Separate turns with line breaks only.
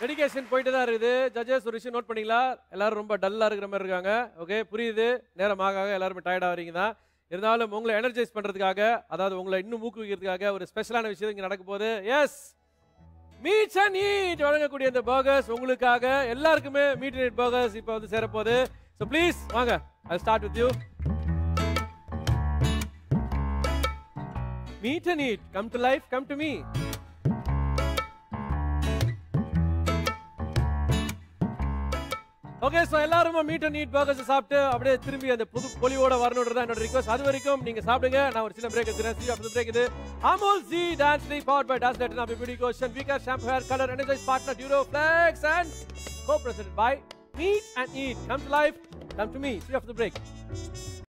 dedication போயிட்டு தான் இருக்குது ஜட்ஜஸ் ஒரு விஷயம் நோட் பண்ணீங்களா எல்லாரும் ரொம்ப டல்லா இருக்கிற மாதிரி இருக்காங்க ஓகே புரியுது நேரம் ஆக ஆக எல்லாருமே டயர்ட் ஆகிறீங்க தான் இருந்தாலும் உங்களை எனர்ஜைஸ் பண்றதுக்காக அதாவது உங்களை இன்னும் ஊக்குவிக்கிறதுக்காக ஒரு ஸ்பெஷலான விஷயம் இங்க நடக்க போகுது எஸ் மீட்ஸ் அண்ட் ஈட் வழங்கக்கூடிய இந்த பர்கர்ஸ் உங்களுக்காக எல்லாருக்குமே மீட் அண்ட் ஈட் பர்கர்ஸ் இப்போ வந்து சேரப்போகுது ஸோ ப்ளீஸ் வாங்க I start with you meet and eat come to life come to me okay so எல்லாரும் மீட் அண்ட் நீட் பர்கர்ஸ் சாப்பிட்டு அப்படியே திரும்பி அந்த புது பொலிவோட வரணுன்றது என்னோட ரிக்வஸ்ட் அது வரைக்கும் நீங்க சாப்பிடுங்க நான் ஒரு சின்ன பிரேக் எடுத்துறேன் சி ஆஃப் பிரேக் இது அமுல் ஜி டான்ஸ் டி பவர் பை டான்ஸ் லெட் நாபி பியூட்டி கோஷன் வீக்கர் shampoo hair colour energise partner Duroflex and கோ present by meet and eat come to life come to me சி ஆஃப் த பிரேக்